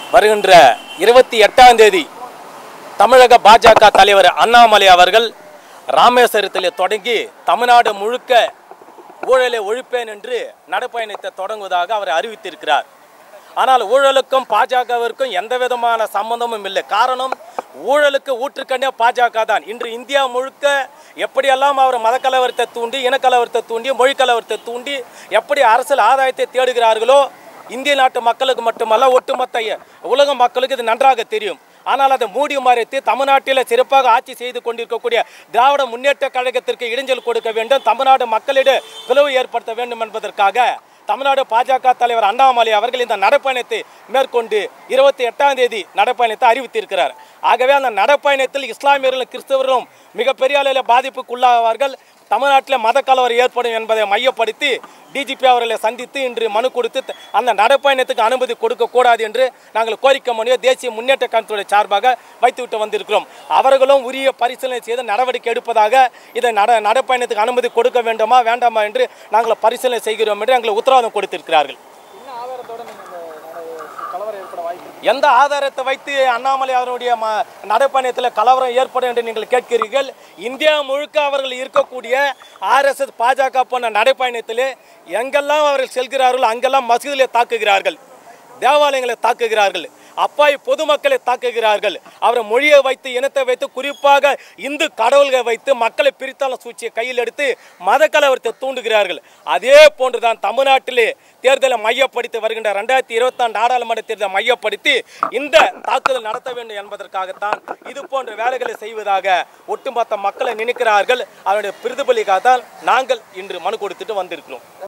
வருகின்ற இருபத்தி எட்டாம் தேதி தமிழக பாஜக தலைவர் அண்ணாமலை அவர்கள் ராமேஸ்வரத்தில் தொடங்கி தமிழ்நாடு முழுக்க ஊழலை ஒழிப்பேன் என்று நடைப்பயணத்தை தொடங்குவதாக அவர் அறிவித்திருக்கிறார் ஆனால் ஊழலுக்கும் பாஜகவிற்கும் எந்த விதமான சம்பந்தமும் இல்லை காரணம் ஊழலுக்கு ஊற்றுக்கண்ணே பாஜக தான் இன்று இந்தியா முழுக்க எப்படியெல்லாம் அவர் மதக்கலவரத்தை தூண்டி இனக்கலவரத்தை தூண்டி மொழி கலவரத்தை தூண்டி எப்படி அரசியல் ஆதாயத்தை தேடுகிறார்களோ இந்திய நாட்டு மக்களுக்கு மட்டுமல்ல ஒட்டுமொத்த உலக மக்களுக்கு இது நன்றாக தெரியும் ஆனால் அதை மூடி மறைத்து தமிழ்நாட்டில் சிறப்பாக ஆட்சி செய்து கொண்டிருக்கக்கூடிய திராவிட முன்னேற்ற கழகத்திற்கு இடைஞ்சல் கொடுக்க வேண்டும் தமிழ்நாடு மக்களிடம் பிளவு ஏற்படுத்த வேண்டும் என்பதற்காக தமிழ்நாடு பாஜக தலைவர் அண்ணாமலை அவர்கள் இந்த நடைப்பயணத்தை மேற்கொண்டு இருபத்தி எட்டாம் தேதி நடைப்பயணத்தை அறிவித்திருக்கிறார் ஆகவே அந்த நடைப்பயணத்தில் இஸ்லாமியர்களும் கிறிஸ்தவர்களும் மிகப்பெரிய அளவில் பாதிப்புக்குள்ளாவார்கள் தமிழ்நாட்டில் மத கலவரம் ஏற்படும் என்பதை மையப்படுத்தி டிஜிபி அவர்களை சந்தித்து இன்று மனு கொடுத்து த- அந்த நடைப்பயணத்துக்கு அனுமதி கொடுக்கக்கூடாது என்று நாங்கள் கோரிக்கை மனுவை தேசிய முன்னேற்ற கழகத்துடைய சார்பாக வைத்துவிட்டு வந்திருக்கிறோம் அவர்களும் உரிய பரிசீலனை செய்து நடவடிக்கை எடுப்பதாக இதை நட நடைப்பயணத்துக்கு அனுமதி கொடுக்க வேண்டுமா வேண்டாமா என்று நாங்கள் பரிசீலனை செய்கிறோம் என்று எங்களுக்கு உத்தரவாதம் கொடுத்திருக்கிறார்கள் என்ன ஆதாரத்தோட நீங்க இந்த நட- கலவரம் ஏற்பட வாய்ப்பு இருக்கு? எந்த ஆதாரத்தை வைத்து அண்ணாமலை அவருடைய ம நடைப்பயணத்தில் கலவரம் ஏற்படும் என்று நீங்கள் கேட்கிறீர்கள் இந்தியா முழுக்க அவர்கள் இருக்கக்கூடிய ஆர்எஸ்எஸ் பாஜக போன்ற நடைப்பயணத்திலே எங்கெல்லாம் அவர்கள் செல்கிறார்களோ அங்கெல்லாம் மசூதிலே தாக்குகிறார்கள் தேவாலயங்களை தாக்குகிறார்கள் அப்பாய் பொதுமக்களை தாக்குகிறார்கள் அவரை மொழியை வைத்து இனத்தை வைத்து குறிப்பாக இந்து கடவுள்களை வைத்து மக்களை பிரித்தாள சூழ்ச்சியை கையில் எடுத்து மத கலவரத்தை தூண்டுகிறார்கள் அதே போன்றுதான் தமிழ்நாட்டிலே தேர்தலை மையப்படுத்தி வருகின்ற ரெண்டாயிரத்தி இருபத்தாண்டு நாடாளுமன்ற தேர்தலை மையப்படுத்தி இந்த தாக்குதல் நடத்த வேண்டும் என்பதற்காகத்தான் இது போன்ற வேலைகளை செய்வதாக ஒட்டுமொத்த மக்களை நினைக்கிறார்கள் அதனுடைய பிரதிபலிக்காக தான் நாங்கள் இன்று மனு கொடுத்துட்டு வந்திருக்கிறோம்